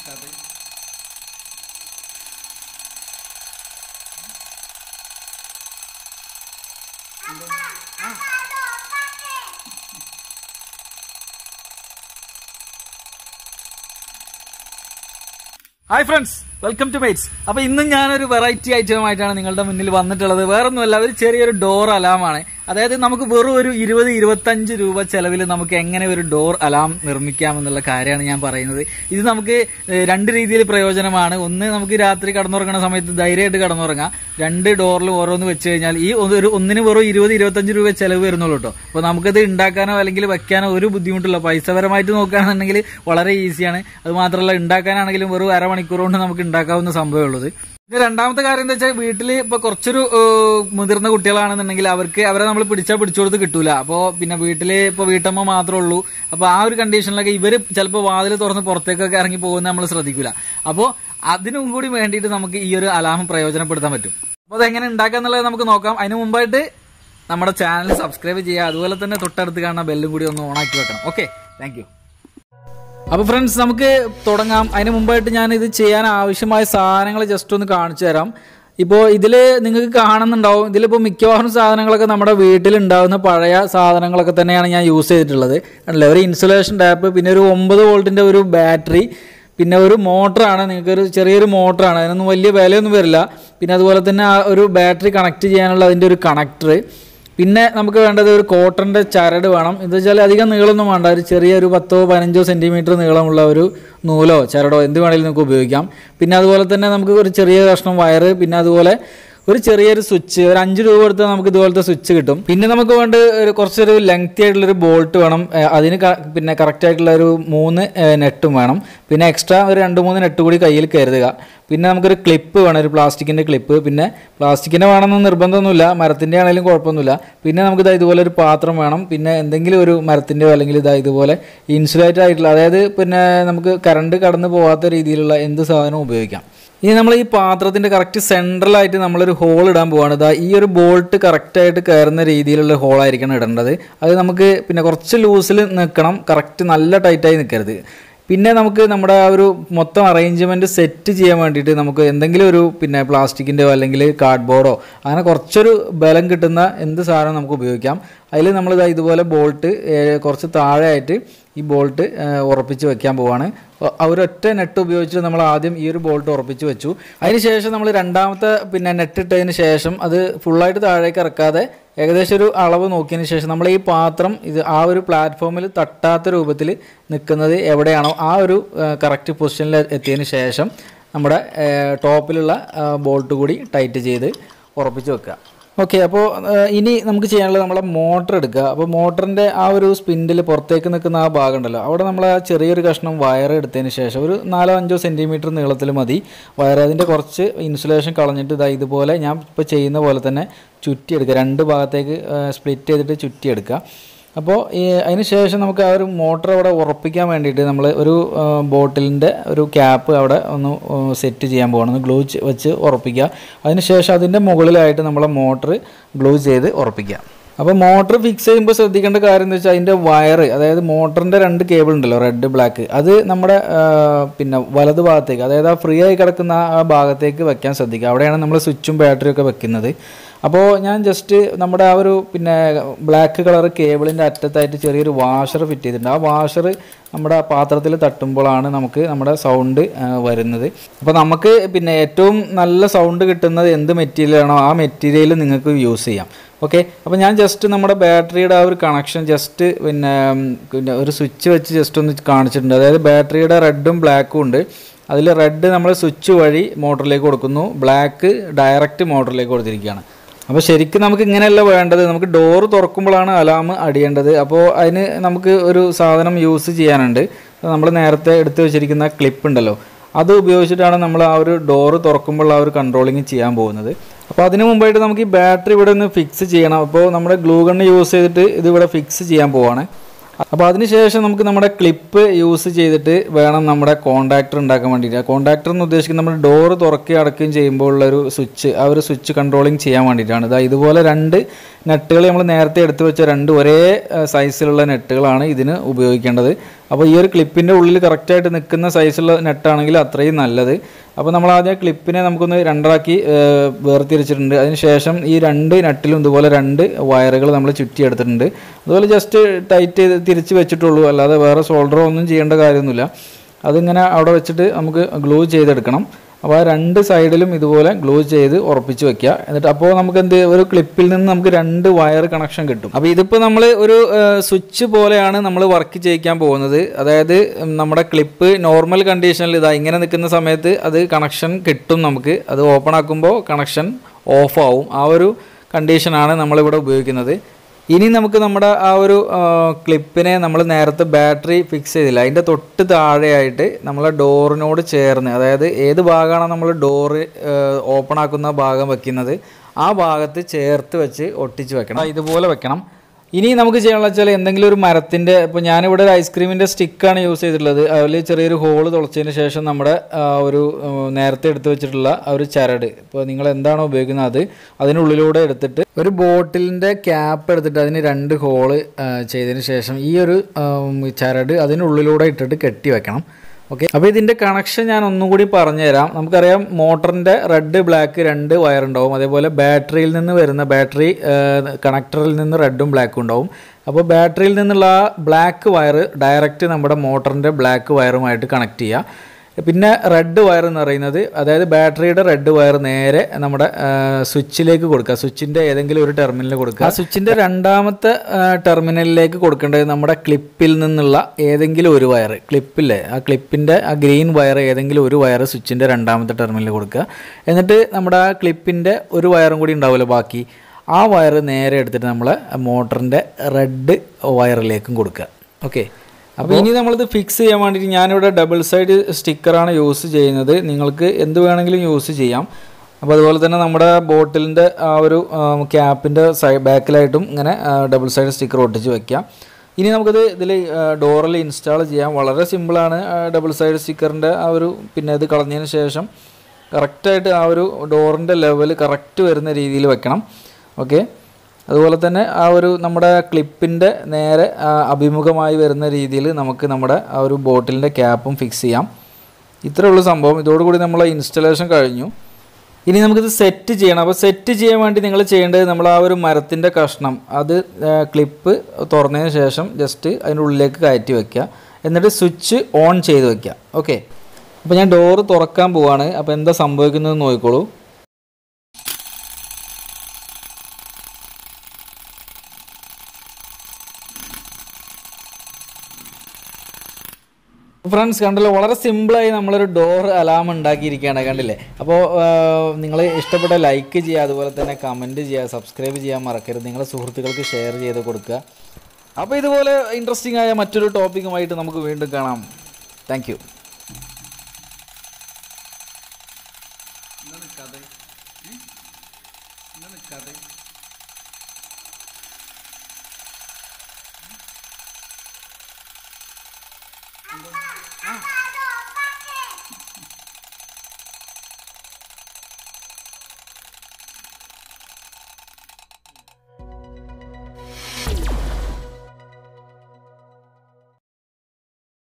hi friends welcome to മൈറ്റ്സ് അപ്പൊ ഇന്നും ഞാനൊരു വെറൈറ്റി ഐറ്റമായിട്ടാണ് നിങ്ങളുടെ മുന്നിൽ വന്നിട്ടുള്ളത് വേറൊന്നുമല്ല ഒരു ചെറിയൊരു ഡോർ അലാമാണ് അതായത് നമുക്ക് വെറും ഒരു ഇരുപത് ഇരുപത്തഞ്ച് രൂപ ചെലവിൽ നമുക്ക് എങ്ങനെ ഒരു ഡോർ അലാം നിർമ്മിക്കാം എന്നുള്ള കാര്യമാണ് ഞാൻ പറയുന്നത് ഇത് നമുക്ക് ഏഹ്, രണ്ട് രീതിയിൽ പ്രയോജനമാണ് ഒന്ന് നമുക്ക് രാത്രി കടന്നുറങ്ങുന്ന സമയത്ത് ധൈര്യമായിട്ട് കടന്നുറങ്ങാം രണ്ട് ഡോറിൽ ഓരോന്ന് വെച്ച് കഴിഞ്ഞാൽ ഈ ഒന്ന് ഒരു ഒന്നിന് വെറും ഇരുപത് ഇരുപത്തഞ്ച് രൂപ ചെലവ് വരുന്നുള്ളൂ കേട്ടോ അപ്പോൾ നമുക്കത് ഉണ്ടാക്കാനോ അല്ലെങ്കിൽ വെക്കാനോ ഒരു ബുദ്ധിമുട്ടില്ല പൈസപരമായിട്ട് നോക്കുകയാണെന്നുണ്ടെങ്കിൽ വളരെ ഈസിയാണ് അത് മാത്രമല്ല ഉണ്ടാക്കാനാണെങ്കിലും വെറും അരമണിക്കൂർ കൊണ്ട് നമുക്ക് ഉണ്ടാക്കാവുന്ന സംഭവമേ ഉള്ളത് ഇത് രണ്ടാമത്തെ കാര്യം എന്താ വെച്ചാൽ വീട്ടിൽ ഇപ്പൊ കുറച്ചൊരു ഏഹ്, മുതിർന്ന കുട്ടികളാണെന്നുണ്ടെങ്കിൽ അവർക്ക് അവരെ നമ്മൾ പിടിച്ചാൽ പിടിച്ചു കൊടുത്ത് കിട്ടൂല അപ്പോൾ പിന്നെ വീട്ടില് ഇപ്പൊ വീട്ടമ്മ മാത്രമേ ഉള്ളൂ അപ്പൊ ആ ഒരു കണ്ടീഷനിലൊക്കെ ഇവര് ചിലപ്പോൾ വാതിൽ തുറന്ന് പുറത്തേക്കൊക്കെ ഇറങ്ങി പോകുന്നത് നമ്മൾ ശ്രദ്ധിക്കൂല അപ്പോൾ അതിനും കൂടി വേണ്ടിയിട്ട് നമുക്ക് ഈ ഒരു അലാം പ്രയോജനപ്പെടുത്താൻ പറ്റും അപ്പോൾ അതെങ്ങനെ ഉണ്ടാക്കാന്നുള്ളത് നമുക്ക് നോക്കാം അതിന് മുമ്പായിട്ട് നമ്മുടെ ചാനൽ സബ്സ്ക്രൈബ് ചെയ്യുക അതുപോലെ തന്നെ തൊട്ടടുത്ത് കാണുന്ന ബെല്ലും കൂടി ഒന്ന് ഓണാക്കി വെക്കണം ഓക്കെ താങ്ക് യു അപ്പോൾ ഫ്രണ്ട്സ് നമുക്ക് തുടങ്ങാം അതിന് മുമ്പായിട്ട് ഞാൻ ഇത് ചെയ്യാൻ ആവശ്യമായ സാധനങ്ങൾ ജസ്റ്റ് ഒന്ന് കാണിച്ചു തരാം ഇപ്പോൾ ഇതിൽ നിങ്ങൾക്ക് കാണുന്നുണ്ടാവും ഇതിലിപ്പോൾ മിക്കവാറും സാധനങ്ങളൊക്കെ നമ്മുടെ വീട്ടിലുണ്ടാകുന്ന പഴയ സാധനങ്ങളൊക്കെ തന്നെയാണ് ഞാൻ യൂസ് ചെയ്തിട്ടുള്ളത് കണ്ടില്ലേ ഒരു ഇൻസുലേഷൻ ടാപ്പ് പിന്നെ ഒരു ഒമ്പത് വോൾട്ടിൻ്റെ ഒരു ബാറ്ററി പിന്നെ ഒരു മോട്ടറാണ് നിങ്ങൾക്കൊരു ചെറിയൊരു മോട്ടറാണ് അതിനൊന്നും വലിയ വിലയൊന്നും വരില്ല പിന്നെ അതുപോലെ തന്നെ ആ ഒരു ബാറ്ററി കണക്ട് ചെയ്യാനുള്ള അതിൻ്റെ ഒരു കണക്ടർ പിന്നെ നമുക്ക് വേണ്ടത് ഒരു കോട്ടൻ്റെ ചരട് വേണം എന്ന് വെച്ചാൽ അധികം നീളമൊന്നും വേണ്ട ഒരു ചെറിയ ഒരു പത്തോ പതിനഞ്ചോ സെൻറ്റിമീറ്റർ നീളമുള്ള ഒരു നൂലോ ചരടോ എന്ത് വേണമെങ്കിലും നമുക്ക് ഉപയോഗിക്കാം പിന്നെ അതുപോലെ തന്നെ നമുക്ക് ഒരു ചെറിയ കഷ്ണം വയറ് പിന്നെ അതുപോലെ ഒരു ചെറിയൊരു സ്വിച്ച് ഒരു അഞ്ച് രൂപ കൊടുത്താൽ നമുക്ക് ഇതുപോലത്തെ സ്വിച്ച് കിട്ടും പിന്നെ നമുക്ക് വേണ്ട ഒരു കുറച്ചൊരു ലെങ്തി ആയിട്ടുള്ളൊരു ബോൾട്ട് വേണം ഏഹ് അതിന് ക- പിന്നെ കറക്റ്റ് ആയിട്ടുള്ള ഒരു മൂന്ന് നെട്ടും വേണം പിന്നെ എക്സ്ട്രാ ഒരു രണ്ട് മൂന്ന് നെട്ട് കൂടി കയ്യിൽ കരുതുക പിന്നെ നമുക്കൊരു ക്ലിപ്പ് വേണം ഒരു പ്ലാസ്റ്റിക്കിൻ്റെ ക്ലിപ്പ് പിന്നെ പ്ലാസ്റ്റിക്കിൻ്റെ വേണമെന്ന് നിർബന്ധമൊന്നുമില്ല മരത്തിൻ്റെ ആണെങ്കിലും കുഴപ്പമൊന്നുമില്ല പിന്നെ നമുക്ക് ഇതാ ഇതുപോലെ ഒരു പാത്രം വേണം പിന്നെ എന്തെങ്കിലും ഒരു മരത്തിൻ്റെയോ അല്ലെങ്കിൽ ഇതാ ഇതുപോലെ ഇൻസുലേറ്റഡ് ആയിട്ടുള്ള അതായത് പിന്നെ നമുക്ക് കറണ്ട് കടന്നു പോകാത്ത രീതിയിലുള്ള എന്ത് സാധനവും ഉപയോഗിക്കാം ഇനി നമ്മൾ ഈ പാത്രത്തിന്റെ കറക്റ്റ് സെൻട്രലായിട്ട് നമ്മളൊരു ഹോൾ ഇടാൻ പോവാണ് ഇതാ ഈ ഒരു ബോൾട്ട് കറക്റ്റായിട്ട് കയറുന്ന രീതിയിലുള്ള ഹോളായിരിക്കണം ഇടേണ്ടത് അത് നമുക്ക് പിന്നെ കുറച്ച് ലൂസിൽ നിൽക്കണം കറക്റ്റ് നല്ല ടൈറ്റായി നിൽക്കരുത് പിന്നെ നമുക്ക് നമ്മുടെ ആ ഒരു മൊത്തം അറേഞ്ച്മെൻറ്റ് സെറ്റ് ചെയ്യാൻ വേണ്ടിയിട്ട് നമുക്ക് എന്തെങ്കിലും ഒരു പിന്നെ പ്ലാസ്റ്റിക്കിൻ്റെയോ അല്ലെങ്കിൽ കാർഡ്ബോർഡോ അങ്ങനെ കുറച്ചൊരു ബലം കിട്ടുന്ന എന്ത് സാധനം നമുക്ക് ഉപയോഗിക്കാം അതിൽ നമ്മളിതാ ഇതുപോലെ ബോൾട്ട് കുറച്ച് താഴെയായിട്ട് ഈ ബോൾട്ട് ഉറപ്പിച്ച് വെക്കാൻ പോവാണ് ഒ- ആ ഒരൊറ്റ നെറ്റ് ഉപയോഗിച്ചിട്ട് നമ്മൾ ആദ്യം ഈ ഒരു ബോൾട്ട് ഉറപ്പിച്ച് വെച്ചു അതിന് ശേഷം നമ്മൾ രണ്ടാമത്തെ പിന്നെ നെറ്റ് ഇട്ടതിന് ശേഷം അത് ഫുള്ളായിട്ട് താഴേക്ക് ഇറക്കാതെ ഏകദേശം ഒരു അളവ് നോക്കിയതിന് ശേഷം നമ്മൾ ഈ പാത്രം ഇത് ആ ഒരു പ്ലാറ്റ്ഫോമിൽ തട്ടാത്ത രൂപത്തിൽ നിൽക്കുന്നത് എവിടെയാണോ ആ ഒരു കറക്റ്റ് പൊസിഷനിൽ എത്തിയതിന് ശേഷം നമ്മുടെ ടോപ്പിലുള്ള ബോൾട്ട് കൂടി ടൈറ്റ് ചെയ്ത് ഉറപ്പിച്ച് വെക്കുക ഓക്കെ അപ്പോൾ ഇനി നമുക്ക് ചെയ്യാനുള്ളത് നമ്മളെ മോട്ടർ എടുക്കുക അപ്പോൾ മോട്ടറിൻ്റെ ആ ഒരു സ്പിൻഡിൽ പുറത്തേക്ക് നിൽക്കുന്ന ആ ഭാഗം ഉണ്ടല്ലോ അവിടെ നമ്മൾ ആ ചെറിയൊരു കഷ്ണം വയർ എടുത്തതിന് ശേഷം ഒരു നാലോ അഞ്ചോ സെൻറ്റിമീറ്റർ നീളത്തിൽ മതി വയർ അതിൻ്റെ കുറച്ച് ഇൻസുലേഷൻ കളഞ്ഞിട്ട് ഇതാ ഇതുപോലെ ഞാൻ ഇപ്പോൾ ചെയ്യുന്ന പോലെ തന്നെ ചുറ്റിയെടുക്കുക രണ്ട് ഭാഗത്തേക്ക് സ്പ്ലിറ്റ് ചെയ്തിട്ട് ചുറ്റിയെടുക്കുക അപ്പോൾ ഈ അതിന് ശേഷം നമുക്ക് ആ ഒരു മോട്ടർ അവിടെ ഉറപ്പിക്കാൻ വേണ്ടിയിട്ട് നമ്മൾ ഒരു ബോട്ടിലിൻ്റെ ഒരു ക്യാപ്പ് അവിടെ ഒന്ന് സെറ്റ് ചെയ്യാൻ പോകണം ഒന്ന് ഗ്ലൂ വെച്ച് ഉറപ്പിക്കുക അതിന് ശേഷം അതിൻ്റെ മുകളിലായിട്ട് നമ്മളെ മോട്ടർ ഗ്ലൂ ചെയ്ത് ഉറപ്പിക്കുക അപ്പോൾ മോട്ടർ ഫിക്സ് ചെയ്യുമ്പോൾ ശ്രദ്ധിക്കേണ്ട കാര്യം എന്ന് വെച്ചാൽ അതിൻ്റെ വയർ അതായത് മോട്ടറിൻ്റെ രണ്ട് കേബിൾ ഉണ്ടല്ലോ റെഡ് ബ്ലാക്ക് അത് നമ്മുടെ ആ, പിന്നെ വലത് ഭാഗത്തേക്ക് അതായത് ആ ഫ്രീ ആയി കിടക്കുന്ന ആ ഭാഗത്തേക്ക് വെക്കാൻ ശ്രദ്ധിക്കുക അവിടെയാണ് നമ്മൾ സ്വിച്ചും ബാറ്ററിയും ഒക്കെ വെക്കുന്നത് അപ്പോൾ ഞാൻ ജസ്റ്റ് നമ്മുടെ ആ ഒരു പിന്നെ ബ്ലാക്ക് കളർ കേബിളിൻ്റെ അറ്റത്തായിട്ട് ചെറിയൊരു വാഷർ ഫിറ്റ് ചെയ്തിട്ടുണ്ട് ആ വാഷർ നമ്മുടെ പാത്രത്തിൽ തട്ടുമ്പോഴാണ് നമുക്ക് നമ്മുടെ സൗണ്ട് വരുന്നത് അപ്പോൾ നമുക്ക് പിന്നെ ഏറ്റവും നല്ല സൗണ്ട് കിട്ടുന്നത് എന്ത് മെറ്റീരിയലാണോ ആ മെറ്റീരിയൽ നിങ്ങൾക്ക് യൂസ് ചെയ്യാം ഓക്കെ അപ്പോൾ ഞാൻ ജസ്റ്റ് നമ്മുടെ ബാറ്ററിയുടെ ആ ഒരു കണക്ഷൻ ജസ്റ്റ് പിന്നെ ഉം, പിന്നെ ഒരു സ്വിച്ച് വെച്ച് ജസ്റ്റ് ഒന്ന് കാണിച്ചിട്ടുണ്ട് അതായത് ബാറ്ററിയുടെ റെഡും ബ്ലാക്കും ഉണ്ട് അതിൽ റെഡ് നമ്മൾ സ്വിച്ച് വഴി മോട്ടറിലേക്ക് കൊടുക്കുന്നു ബ്ലാക്ക് ഡയറക്റ്റ് മോട്ടറിലേക്ക് കൊടുത്തിരിക്കുകയാണ് അപ്പോൾ ശരിക്കും നമുക്ക് ഇങ്ങനെയല്ല വേണ്ടത് നമുക്ക് ഡോറ് തുറക്കുമ്പോഴാണ് അലാം അടിയേണ്ടത് അപ്പോൾ അതിന് നമുക്ക് ഒരു സാധനം യൂസ് ചെയ്യാനുണ്ട് നമ്മൾ നേരത്തെ എടുത്തു വെച്ചിരിക്കുന്ന ക്ലിപ്പ് ഉണ്ടല്ലോ അത് ഉപയോഗിച്ചിട്ടാണ് നമ്മൾ ആ ഒരു ഡോറ് തുറക്കുമ്പോൾ ആ ഒരു കൺട്രോളിങ് ചെയ്യാൻ പോകുന്നത് അപ്പോൾ അതിന് മുമ്പായിട്ട് നമുക്ക് ഈ ബാറ്ററി ഇവിടെ ഒന്ന് ഫിക്സ് ചെയ്യണം അപ്പോൾ നമ്മുടെ ഗ്ലൂ ഗണ്ണ് യൂസ് ചെയ്തിട്ട് ഇത് ഇവിടെ ഫിക്സ് ചെയ്യാൻ പോവാണ് അപ്പോൾ അതിനുശേഷം നമുക്ക് നമ്മുടെ ക്ലിപ്പ് യൂസ് ചെയ്തിട്ട് വേണം നമ്മുടെ കോണ്ടാക്ടർ ഉണ്ടാക്കാൻ വേണ്ടിയിട്ട് ആ കോണ്ടാക്ടർ എന്ന് ഉദ്ദേശിക്കുന്നത് നമ്മൾ ഡോറ് തുറക്കുകയും അടക്കുകയും ചെയ്യുമ്പോൾ ഉള്ള ഒരു സ്വിച്ച് ആ ഒരു സ്വിച്ച് കൺട്രോളിങ് ചെയ്യാൻ വേണ്ടിയിട്ടാണ് ഇതാ ഇതുപോലെ രണ്ട് നെട്ടുകൾ നമ്മൾ നേരത്തെ എടുത്തു വെച്ച രണ്ട് ഒരേ സൈസിലുള്ള നെട്ടുകളാണ് ഇതിന് ഉപയോഗിക്കേണ്ടത് അപ്പോൾ ഈ ഒരു ക്ലിപ്പിൻ്റെ ഉള്ളിൽ കറക്റ്റായിട്ട് നിൽക്കുന്ന സൈസുള്ള നെറ്റാണെങ്കിൽ അത്രയും നല്ലത് അപ്പോൾ നമ്മൾ ആദ്യം ക്ലിപ്പിനെ നമുക്കൊന്ന് രണ്ടാക്കി ഏഹ്, വേർതിരിച്ചിട്ടുണ്ട് അതിന് ശേഷം ഈ രണ്ട് നട്ടിലും ഇതുപോലെ രണ്ട് വയറുകൾ നമ്മൾ ചുറ്റിയെടുത്തിട്ടുണ്ട് അതുപോലെ ജസ്റ്റ് ടൈറ്റ് ചെയ്ത് തിരിച്ച് വെച്ചിട്ടുള്ളൂ അല്ലാതെ വേറെ സോൾഡറോ ഒന്നും ചെയ്യേണ്ട കാര്യമൊന്നുമില്ല അതിങ്ങനെ അവിടെ വെച്ചിട്ട് നമുക്ക് ഗ്ലൂ ചെയ്തെടുക്കണം അപ്പോൾ ആ രണ്ട് സൈഡിലും ഇതുപോലെ ഗ്ലൂ ചെയ്ത് ഉറപ്പിച്ച് വെക്കുക എന്നിട്ട് അപ്പോൾ നമുക്ക് എന്ത് ഒരു ക്ലിപ്പിൽ നിന്ന് നമുക്ക് രണ്ട് വയർ കണക്ഷൻ കിട്ടും അപ്പോൾ ഇതിപ്പോൾ നമ്മൾ ഒരു സ്വിച്ച് പോലെയാണ് നമ്മൾ വർക്ക് ചെയ്യിക്കാൻ പോകുന്നത് അതായത് ഉം, നമ്മുടെ ക്ലിപ്പ് നോർമൽ കണ്ടീഷനിൽ ഇതാ ഇങ്ങനെ നിൽക്കുന്ന സമയത്ത് അത് കണക്ഷൻ കിട്ടും നമുക്ക് അത് ഓപ്പൺ ആക്കുമ്പോൾ കണക്ഷൻ ഓഫ് ആവും ആ ഒരു കണ്ടീഷനാണ് നമ്മളിവിടെ ഉപയോഗിക്കുന്നത് ഇനി നമുക്ക് നമ്മുടെ ആ ഒരു ആ, ക്ലിപ്പിനെ നമ്മൾ നേരത്തെ ബാറ്ററി ഫിക്സ് ചെയ്തില്ല അതിൻ്റെ തൊട്ട് താഴെയായിട്ട് നമ്മളെ ഡോറിനോട് ചേർന്ന് അതായത് ഏത് ഭാഗമാണോ നമ്മൾ ഡോറ് ഓപ്പൺ ആക്കുന്ന ഭാഗം വെക്കുന്നത് ആ ഭാഗത്ത് ചേർത്ത് വെച്ച് ഒട്ടിച്ച് വെക്കണം ഇതുപോലെ വെക്കണം ഇനി നമുക്ക് ചെയ്യാനുള്ള വെച്ചാൽ എന്തെങ്കിലും ഒരു മരത്തിൻ്റെ ഇപ്പോൾ ഞാനിവിടെ ഒരു ഐസ്ക്രീമിൻ്റെ സ്റ്റിക്കാണ് യൂസ് ചെയ്തിട്ടുള്ളത് അതിൽ ചെറിയൊരു ഹോള് തുളച്ചതിന് ശേഷം നമ്മുടെ ആ, ഒരു ഉം, നേരത്തെ എടുത്തു വെച്ചിട്ടുള്ള ആ ഒരു ചരട് ഇപ്പോൾ നിങ്ങൾ എന്താണോ ഉപയോഗിക്കുന്നത് അത് അതിനുള്ളിലൂടെ എടുത്തിട്ട് ഒരു ബോട്ടിലിൻ്റെ ക്യാപ്പ് എടുത്തിട്ട് അതിന് രണ്ട് ഹോള് ചെയ്തതിന് ശേഷം ഈ ഒരു ഉം, ചരട് അതിനുള്ളിലൂടെ ഇട്ടിട്ട് കെട്ടി വെക്കണം ഓക്കെ അപ്പോൾ ഇതിൻ്റെ കണക്ഷൻ ഞാൻ ഒന്നും കൂടി പറഞ്ഞുതരാം നമുക്കറിയാം മോട്ടറിൻ്റെ റെഡ് ബ്ലാക്ക് രണ്ട് വയർ ഉണ്ടാവും അതേപോലെ ബാറ്ററിയിൽ നിന്ന് വരുന്ന ബാറ്ററി കണക്ടറിൽ നിന്ന് റെഡും ബ്ലാക്കും ഉണ്ടാവും അപ്പോൾ ബാറ്ററിയിൽ നിന്നുള്ള ആ ബ്ലാക്ക് വയർ ഡയറക്റ്റ് നമ്മുടെ മോട്ടറിൻ്റെ ബ്ലാക്ക് വയറുമായിട്ട് കണക്ട് ചെയ്യുക പിന്നെ റെഡ് വയർ എന്ന് പറയുന്നത് അതായത് ബാറ്ററിയുടെ റെഡ് വയർ നേരെ നമ്മുടെ ആ, സ്വിച്ചിലേക്ക് കൊടുക്കുക സ്വിച്ചിൻ്റെ ഏതെങ്കിലും ഒരു ടെർമിനലിൽ കൊടുക്കുക ആ സ്വിച്ചിൻ്റെ രണ്ടാമത്തെ ആ, ടെർമിനലിലേക്ക് കൊടുക്കേണ്ടത് നമ്മുടെ ക്ലിപ്പിൽ നിന്നുള്ള ഏതെങ്കിലും ഒരു വയർ ക്ലിപ്പില്ലേ ആ ക്ലിപ്പിൻ്റെ ആ ഗ്രീൻ വയർ ഏതെങ്കിലും ഒരു വയർ സ്വിച്ചിൻ്റെ രണ്ടാമത്തെ ടെർമിനലിൽ കൊടുക്കുക എന്നിട്ട് നമ്മുടെ ആ ക്ലിപ്പിൻ്റെ ഒരു വയറും കൂടി ഉണ്ടാവുമല്ലോ ബാക്കി ആ വയർ നേരെ എടുത്തിട്ട് നമ്മൾ മോട്ടറിൻ്റെ റെഡ് വയറിലേക്കും കൊടുക്കുക ഓക്കെ അപ്പോൾ ഇനി നമ്മളിത് ഫിക്സ് ചെയ്യാൻ വേണ്ടിയിട്ട് ഞാനിവിടെ ഡബിൾ സൈഡ് സ്റ്റിക്കറാണ് യൂസ് ചെയ്യുന്നത് നിങ്ങൾക്ക് എന്ത് വേണമെങ്കിലും യൂസ് ചെയ്യാം അപ്പോൾ അതുപോലെ തന്നെ നമ്മുടെ ബോട്ടിലിൻ്റെ ആ ഒരു ക്യാപ്പിൻ്റെ സൈ ബാക്കിലായിട്ടും ഇങ്ങനെ ഡബിൾ സൈഡ് സ്റ്റിക്കർ ഒട്ടിച്ച് വെക്കാം ഇനി നമുക്കത് ഇതിൽ ഡോറിൽ ഇൻസ്റ്റാൾ ചെയ്യാം വളരെ സിമ്പിളാണ് ഡബിൾ സൈഡ് സ്റ്റിക്കറിൻ്റെ ആ ഒരു പിന്നെ ഇത് കളഞ്ഞതിന് ശേഷം കറക്റ്റായിട്ട് ആ ഒരു ഡോറിൻ്റെ ലെവൽ കറക്റ്റ് വരുന്ന രീതിയിൽ വെക്കണം ഓക്കെ അതുപോലെ തന്നെ ആ ഒരു നമ്മുടെ ക്ലിപ്പിൻ്റെ നേരെ ആ, അഭിമുഖമായി വരുന്ന രീതിയിൽ നമുക്ക് നമ്മുടെ ആ ഒരു ബോട്ടിലിൻ്റെ ക്യാപ്പും ഫിക്സ് ചെയ്യാം ഇത്രേ ഉള്ളൂ സംഭവം ഇതോടുകൂടി നമ്മളെ ഇൻസ്റ്റലേഷൻ കഴിഞ്ഞു ഇനി നമുക്കിത് സെറ്റ് ചെയ്യണം അപ്പോൾ സെറ്റ് ചെയ്യാൻ വേണ്ടി നിങ്ങൾ ചെയ്യേണ്ടത് നമ്മൾ ആ ഒരു മരത്തിൻ്റെ കഷ്ണം അത് ക്ലിപ്പ് തുറന്നതിന് ശേഷം ജസ്റ്റ് അതിൻ്റെ ഉള്ളിലേക്ക് കയറ്റി വെക്കുക എന്നിട്ട് സ്വിച്ച് ഓൺ ചെയ്ത് വെക്കുക ഓക്കെ അപ്പോൾ ഞാൻ ഡോറ് തുറക്കാൻ പോവാണ് അപ്പോൾ എന്താ സംഭവിക്കുന്നത് നോക്കിക്കോളൂ ഫ്രണ്ട്സ് കണ്ടല്ലോ വളരെ സിമ്പിളായി നമ്മളൊരു ഡോർ അലാം ഉണ്ടാക്കിയിരിക്കുകയാണ് കണ്ടില്ലേ അപ്പോൾ നിങ്ങൾ ഇഷ്ടപ്പെട്ട ലൈക്ക് ചെയ്യുക അതുപോലെ തന്നെ കമൻറ്റ് ചെയ്യുക സബ്സ്ക്രൈബ് ചെയ്യാൻ മറക്കരുത് നിങ്ങളുടെ സുഹൃത്തുക്കൾക്ക് ഷെയർ ചെയ്ത് കൊടുക്കുക അപ്പോൾ ഇതുപോലെ ഇൻട്രസ്റ്റിംഗ് ആയ മറ്റൊരു ടോപ്പിക്കുമായിട്ട് നമുക്ക് വീണ്ടും കാണാം താങ്ക് യു ആ